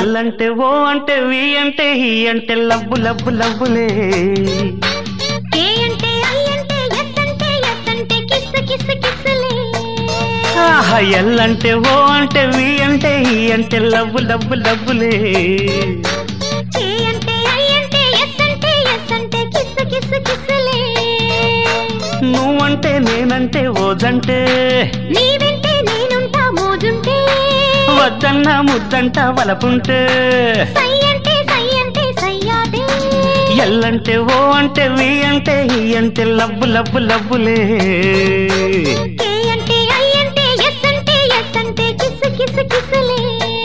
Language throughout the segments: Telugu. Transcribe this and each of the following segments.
ఎల్లంటే ఓ అంటే వి అంటే హి అంటే లవ్వు లవ్వు లవ్వులే కే అంటే ఐ అంటే ఎస్ అంటే ఎస్ అంటే కిస్ కిస్ కిస్లే ఆహా ఎల్లంటే ఓ అంటే వి అంటే హి అంటే లవ్వు లవ్వు లవ్వులే కే అంటే ఐ అంటే ఎస్ అంటే ఎస్ అంటే కిస్ కిస్ కిస్లే నువ్వంటే నేనంటే ఓజంటే నీ వెంటే నేనుంటా మోజుంటే వద్దన్న ముద్దంట వలపుంటే సై అంటే సై అంటే సయ్యాదే ఎల్లంటే ఓ అంటే వి అంటే హి అంటే లవ్వు లవ్వు లవ్వులే కే అంటే ఐ అంటే ఎస్ అంటే ఎస్ అంటే కిస్ కిస్ కిస్లే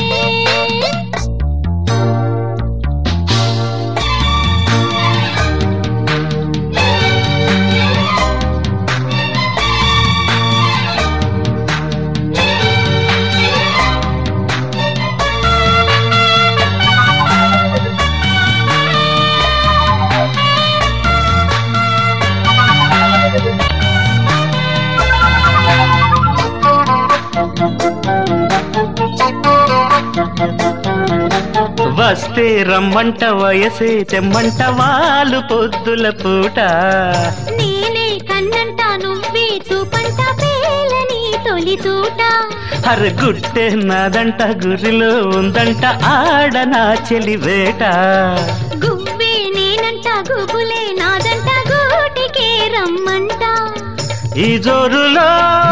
వస్తే రమ్మంట వయసే తెమ్మంట వాళ్ళు పొద్దుల పూట నేనే కన్నంట నువ్వే చూపంట పేలని తొలి చూట అర గుట్టే నాదంట గురిలో ఉందంట ఆడ నా చెలి వేట గువ్వే నేనంట గుబులే నాదంట గూటికే రమ్మంట ఈ జోరులో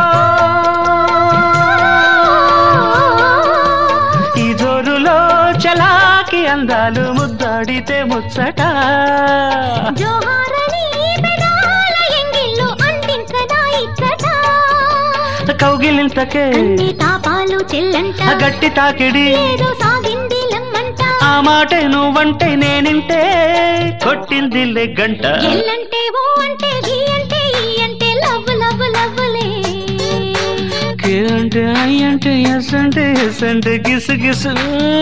ఈ జోరులో చలాకి అందాలు ముద్దాడితే ముచ్చట జోహారని పెదాల ఎంగిల్లో అందించదా ఇచ్చట కౌగిలింతకే అన్ని తాపాలు చెల్లంట ఆ గట్టి తాకిడి ఏదో సాగింది లమ్మంట ఆ మాట నువ్వంటే నేనింటే కొట్టింది గంట ఎల్లంటే ఓ అంటే ఈ అంటే ఈ అంటే లవ్ లవ్ లవ్లే కే అంటే ఐ అంటే ఎస్ అంటే ఎస్ అంటే గిసు గిసు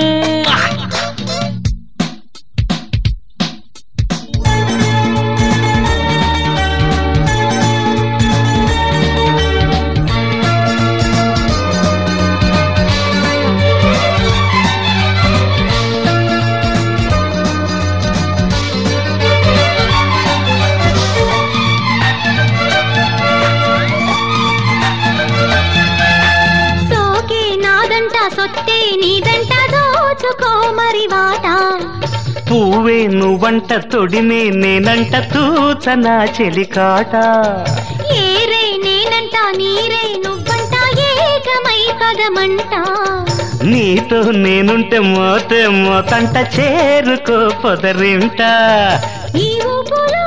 సోకే నాదంట సొత్తే నీదంట దోచుకో మరి వాట పువ్వే నువ్వంట తొడిమే నేనంట తూచనా చెలికాట ఏరే నేనంట నీరే నువ్వంట ఏకమై పదమంట నీతో నేనుంటే మోతే మోతంట చేరుకో పొదరింట ఈ ఊపులో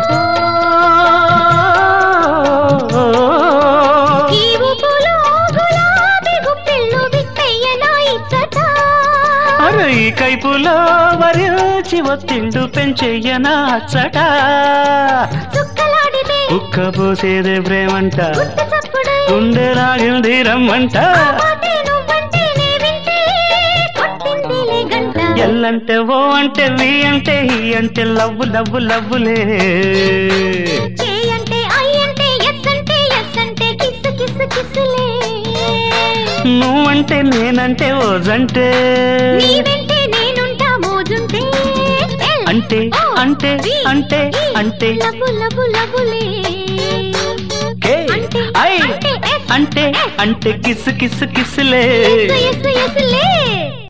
ఈ ఊపులో గులాబీ గుప్పిళ్ళు విత్తయ్యనా ఇచ్చట అరే ఈ కైపులో వరించి ఒత్తిండు పెంచెయ్యనా అచ్చట చుక్కలాడితే ఉక్క పోసేదే ప్రేమంట గుట్టు చప్పుడై గుండె రాగింది రమ్మంట మాటే నువ్వంటే నే వింటే కొట్టిందిలే గంట ఎల్లంటే ఓ అంటే వి అంటే హి అంటే లవ్వు లవ్వు లవ్వులే కే అంటే ఐ అంటే ఎస్ అంటే ఎస్ అంటే కిస్ కిస్ కిస్లే నువ్వంటే నేనంటే ఓజంటే నీ వెంటే నేనుంటా మోజుంటే ఎల్ అంటే ఓ అంటే వి అంటే ఈ అంటే లబు లబు లబులే కే అంటే ఐ అంటే ఎస్ అంటే ఎస్ అంటే కిస్ కిస్ కిస్లే ఎస్ ఎస్ ఎస్లే